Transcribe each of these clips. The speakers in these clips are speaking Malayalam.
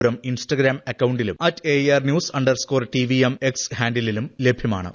ഇൻസ്റ്റഗ്രാം അക്കൌണ്ടിലും at A R news underscore T V M X ഹാൻഡിലും ലഭ്യമാണ്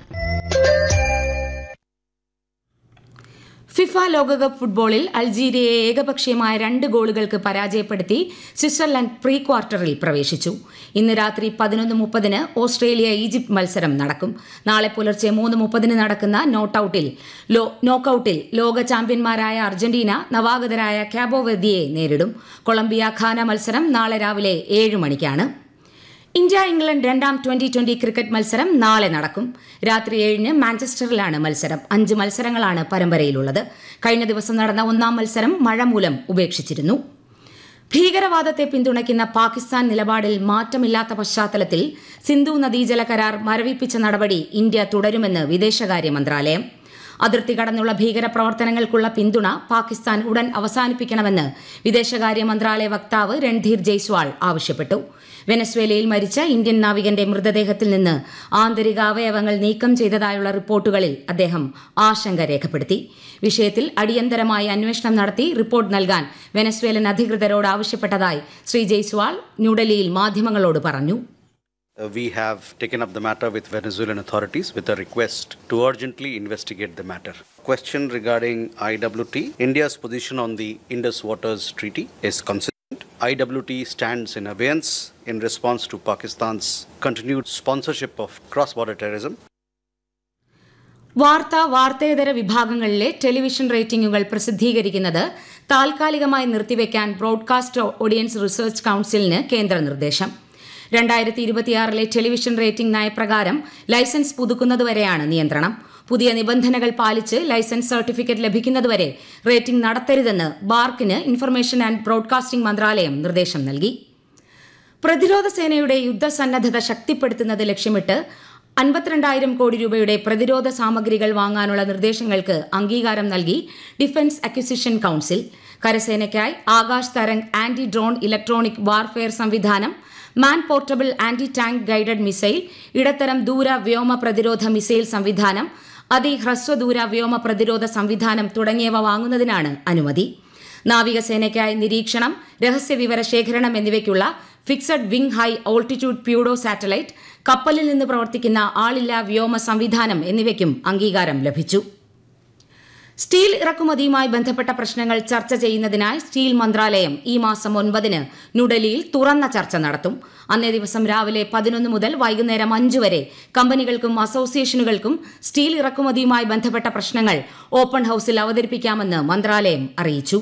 ഫിഫ ലോകകപ്പ് ഫുട്ബോളിൽ അൾജീരിയയെ ഏകപക്ഷീയമായ രണ്ട് ഗോളുകൾക്ക് പരാജയപ്പെടുത്തി സ്വിറ്റ്സർലൻഡ് പ്രീ ക്വാർട്ടറിൽ പ്രവേശിച്ചു ഇന്ന് രാത്രി പതിനൊന്ന് മുപ്പതിന് ഓസ്ട്രേലിയ ഈജിപ്ത് മത്സരം നടക്കും നാളെ പുലർച്ചെ മൂന്ന് മുപ്പതിന് നടക്കുന്ന നോട്ടൌട്ടിൽ നോക്കൌട്ടിൽ ലോക ചാമ്പ്യന്മാരായ അർജന്റീന നവാഗതരായ ക്യാബോവെദിയെ നേരിടും കൊളംബിയ ഖാന മത്സരം നാളെ രാവിലെ ഏഴ് മണിക്കാണ് ഇന്ത്യ ഇംഗ്ലണ്ട് രണ്ടാം ട്വന്റി ട്വന്റി ക്രിക്കറ്റ് മത്സരം നാളെ നടക്കും രാത്രി ഏഴിന് മാഞ്ചസ്റ്ററിലാണ് മത്സരം അഞ്ച് മത്സരങ്ങളാണ് പരമ്പരയിലുള്ളത് കഴിഞ്ഞ ദിവസം നടന്ന ഒന്നാം മത്സരം മഴ മൂലം ഉപേക്ഷിച്ചിരുന്നു ഭീകരവാദത്തെ പിന്തുണയ്ക്കുന്ന പാകിസ്ഥാൻ നിലപാടിൽ മാറ്റമില്ലാത്ത പശ്ചാത്തലത്തിൽ സിന്ധു നദീജല കരാർ മരവിപ്പിച്ച നടപടി ഇന്ത്യ തുടരുമെന്ന് വിദേശകാര്യ മന്ത്രാലയം അതിർത്തി കടന്നുള്ള ഭീകരപ്രവർത്തനങ്ങൾക്കുള്ള പിന്തുണ പാകിസ്ഥാൻ ഉടൻ അവസാനിപ്പിക്കണമെന്ന് വിദേശകാര്യ മന്ത്രാലയ വക്താവ് രൺധീർ ജയ്സ്വാൾ ആവശ്യപ്പെട്ടു വെനസ്വേലയിൽ മരിച്ച ഇന്ത്യൻ നാവികന്റെ മൃതദേഹത്തിൽ നിന്ന് ആന്തരിക അവയവങ്ങൾ നീക്കം ചെയ്തതായുള്ള റിപ്പോർട്ടുകളിൽ അദ്ദേഹം ആശങ്ക രേഖപ്പെടുത്തി വിഷയത്തിൽ അടിയന്തരമായി അന്വേഷണം നടത്തി റിപ്പോർട്ട് നൽകാൻ വെനസ്വേലൻ അധികൃതരോട് ആവശ്യപ്പെട്ടതായി ശ്രീ ജയ്സ്വാൾ ന്യൂഡൽഹിയിൽ മാധ്യമങ്ങളോട് പറഞ്ഞു Uh, we have taken up the matter with Venezuelan authorities with a request to urgently investigate the matter. Question regarding IWT India's position on the Indus Waters Treaty is consistent. IWT stands in abeyance in response to Pakistan's continued sponsorship of cross border terrorism. വാർത്താ വാർത്തേതര വിഭാഗങ്ങളിലെ ടെലിവിഷൻ റേറ്റിംഗുകൾ പ്രസിദ്ധീകരിക്കുന്നത് താൽക്കാലികമായി നിർത്തിവെക്കാൻ ബ്രോഡ്കാസ്റ്റ് ഓഡിയൻസ് റിസർച്ച് കൌൺസിലിന് കേന്ദ്ര നിർദ്ദേശം രണ്ടായിരത്തി ഇരുപത്തിയാറിലെ ടെലിവിഷൻ റേറ്റിംഗ് നയപ്രകാരം ലൈസൻസ് പുതുക്കുന്നതുവരെയാണ് നിയന്ത്രണം പുതിയ നിബന്ധനകൾ പാലിച്ച് ലൈസൻസ് സർട്ടിഫിക്കറ്റ് ലഭിക്കുന്നതുവരെ റേറ്റിംഗ് നടത്തരുതെന്ന് ബാർക്കിന് ഇൻഫർമേഷൻ ആൻഡ് ബ്രോഡ്കാസ്റ്റിംഗ് മന്ത്രാലയം നിർദ്ദേശം നൽകി പ്രതിരോധ സേനയുടെ യുദ്ധസന്നദ്ധത ശക്തിപ്പെടുത്തുന്നത് ലക്ഷ്യമിട്ട് അൻപത്തിരണ്ടായിരം കോടി രൂപയുടെ പ്രതിരോധ സാമഗ്രികൾ വാങ്ങാനുള്ള നിർദ്ദേശങ്ങൾക്ക് അംഗീകാരം നൽകി ഡിഫൻസ് അക്വിസിഷൻ കൌൺസിൽ കരസേനയ്ക്കായി Akash Tarang anti drone electronic warfare സംവിധാനം man portable anti tank guided missile ഇടത്തരം ദൂര വ്യോമ പ്രതിരോധ മിസൈൽ സംവിധാനം അതിഹ്രസ്വദൂര വ്യോമ പ്രതിരോധ സംവിധാനം തുടങ്ങിയവ വാങ്ങുന്നതിനാണ് അനുമതി നാവികസേനയ്ക്കായി നിരീക്ഷണം രഹസ്യവിവര ശേഖരണം എന്നിവയ്ക്കുള്ള fixed wing high altitude pseudo satellite കപ്പലിൽ നിന്ന് പ്രവർത്തിക്കുന്ന ആളില്ലാ വ്യോമ സംവിധാനം എന്നിവയ്ക്കും അംഗീകാരം ലഭിച്ചു സ്റ്റീൽ ഇറക്കുമതിയുമായി ബന്ധപ്പെട്ട പ്രശ്നങ്ങൾ ചർച്ച ചെയ്യുന്നതിനായി സ്റ്റീൽ മന്ത്രാലയം ഈ മാസം ഒൻപതിന് ന്യൂഡൽഹിയിൽ തുറന്ന ചർച്ച നടത്തും അന്നേ ദിവസം രാവിലെ പതിനൊന്ന് മുതൽ വൈകുന്നേരം അഞ്ച് വരെ കമ്പനികൾക്കും അസോസിയേഷനുകൾക്കും സ്റ്റീൽ ഇറക്കുമതിയുമായി ബന്ധപ്പെട്ട പ്രശ്നങ്ങൾ ഓപ്പൺ ഹൌസിൽ അവതരിപ്പിക്കാമെന്ന് മന്ത്രാലയം അറിയിച്ചു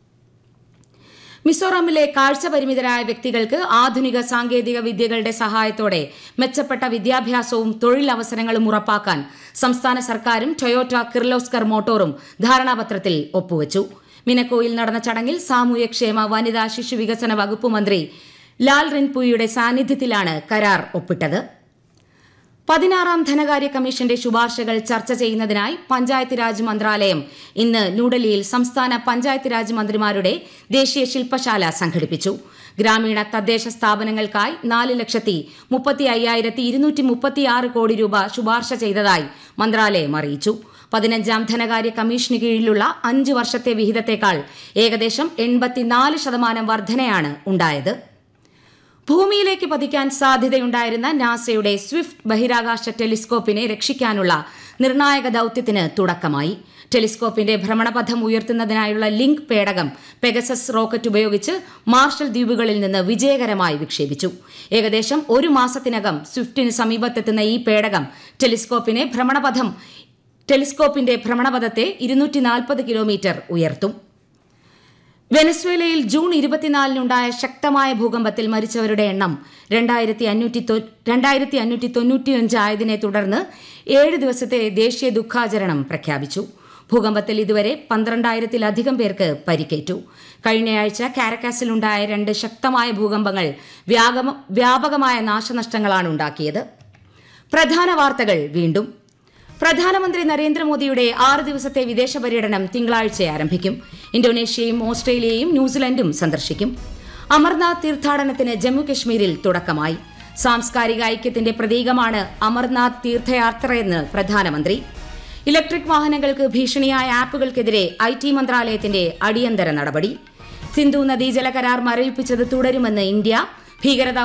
മിസോറാമിലെ കാഴ്ച പരിമിതരായ വ്യക്തികൾക്ക് ആധുനിക സാങ്കേതിക വിദ്യകളുടെ സഹായത്തോടെ മെച്ചപ്പെട്ട വിദ്യാഭ്യാസവും തൊഴിലവസരങ്ങളും ഉറപ്പാക്കാൻ സംസ്ഥാന സർക്കാരും ടൊയോട്ട കിർലോസ്കർ മോട്ടോറും ധാരണാപത്രത്തിൽ ഒപ്പുവച്ചു മിനക്കോയിൽ നടന്ന ചടങ്ങിൽ സാമൂഹ്യക്ഷേമ വനിതാ ശിശു വികസന വകുപ്പ് മന്ത്രി ലാൽ റിൻപുയുടെ സാന്നിധ്യത്തിലാണ് കരാർ ഒപ്പിട്ടത് പതിനാറാം ധനകാര്യ കമ്മീഷന്റെ ശുപാർശകൾ ചർച്ച ചെയ്യുന്നതിനായി പഞ്ചായത്ത് രാജ് മന്ത്രാലയം ഇന്ന് ന്യൂഡൽഹിയിൽ സംസ്ഥാന പഞ്ചായത്ത് രാജ് മന്ത്രിമാരുടെ ദേശീയ ശില്പശാല സംഘടിപ്പിച്ചു ഗ്രാമീണ തദ്ദേശ സ്ഥാപനങ്ങൾക്കായി നാല് ലക്ഷത്തി മുപ്പത്തി അയ്യായിരത്തി ഇരുന്നൂറ്റി മുപ്പത്തിയാറ് കോടി രൂപ ശുപാർശ ചെയ്തതായി മന്ത്രാലയം അറിയിച്ചു പതിനഞ്ചാം ധനകാര്യ കമ്മീഷന് കീഴിലുള്ള അഞ്ച് വർഷത്തെ വിഹിതത്തേക്കാൾ ഏകദേശം എൺപത്തിനാല് ശതമാനം വർധനയാണ് ഉണ്ടായത് ഭൂമിയിലേക്ക് പതിക്കാൻ സാധ്യതയുണ്ടായിരുന്ന നാസയുടെ സ്വിഫ്റ്റ് ബഹിരാകാശ ടെലിസ്കോപ്പിനെ രക്ഷിക്കാനുള്ള നിർണായക ദൌത്യത്തിന് തുടക്കമായി ടെലിസ്കോപ്പിന്റെ ഭ്രമണപഥം ഉയർത്തുന്നതിനായുള്ള ലിങ്ക് പേടകം പെഗസസ് റോക്കറ്റ് ഉപയോഗിച്ച് മാർഷൽ ദ്വീപുകളിൽ നിന്ന് വിജയകരമായി വിക്ഷേപിച്ചു ഏകദേശം ഒരു മാസത്തിനകം സ്വിഫ്റ്റിന് സമീപത്തെത്തുന്ന ഈ പേടകം ടെലിസ്കോപ്പിനെ ഭ്രമണപഥം ടെലിസ്കോപ്പിന്റെ ഭ്രമണപഥത്തെ ഇരുന്നൂറ്റി നാൽപ്പത് കിലോമീറ്റർ ഉയർത്തും വെനസ്വേലയിൽ ജൂൺ ഇരുപത്തിനാലിനുണ്ടായ ശക്തമായ ഭൂകമ്പത്തിൽ മരിച്ചവരുടെ എണ്ണം രണ്ടായിരത്തി അഞ്ഞൂറ്റി രണ്ടായിരത്തി അഞ്ഞൂറ്റി തൊണ്ണൂറ്റിയഞ്ച് ആയതിനെ തുടർന്ന് ഏഴ് ദിവസത്തെ ദേശീയ ദുഃഖാചരണം പ്രഖ്യാപിച്ചു ഭൂകമ്പത്തിൽ ഇതുവരെ പന്ത്രണ്ടായിരത്തിലധികം പേർക്ക് പരിക്കേറ്റു കഴിഞ്ഞയാഴ്ച കാരക്കാസിലുണ്ടായ രണ്ട് ശക്തമായ ഭൂകമ്പങ്ങൾ വ്യാപകമായ നാശനഷ്ടങ്ങളാണ് ഉണ്ടാക്കിയത് പ്രധാന വാർത്തകൾ വീണ്ടും പ്രധാനമന്ത്രി നരേന്ദ്രമോദിയുടെ ആറ് ദിവസത്തെ വിദേശ പര്യടനം തിങ്കളാഴ്ച ആരംഭിക്കും ഇന്തോനേഷ്യയും ഓസ്ട്രേലിയയും ന്യൂസിലൻഡും സന്ദർശിക്കും അമർനാഥ് തീർത്ഥാടനത്തിന് ജമ്മുകശ്മീരിൽ തുടക്കമായി സാംസ്കാരിക ഐക്യത്തിന്റെ പ്രതീകമാണ് അമർനാഥ് തീർത്ഥയാത്രയെന്ന് പ്രധാനമന്ത്രി ഇലക്ട്രിക് വാഹനങ്ങൾക്ക് ഭീഷണിയായ ആപ്പുകൾക്കെതിരെ ഐ ടി മന്ത്രാലയത്തിന്റെ അടിയന്തര നടപടി സിന്ധു നദീജല കരാർ മരവിപ്പിച്ചത് തുടരുമെന്ന് ഇന്ത്യ ഭീകരത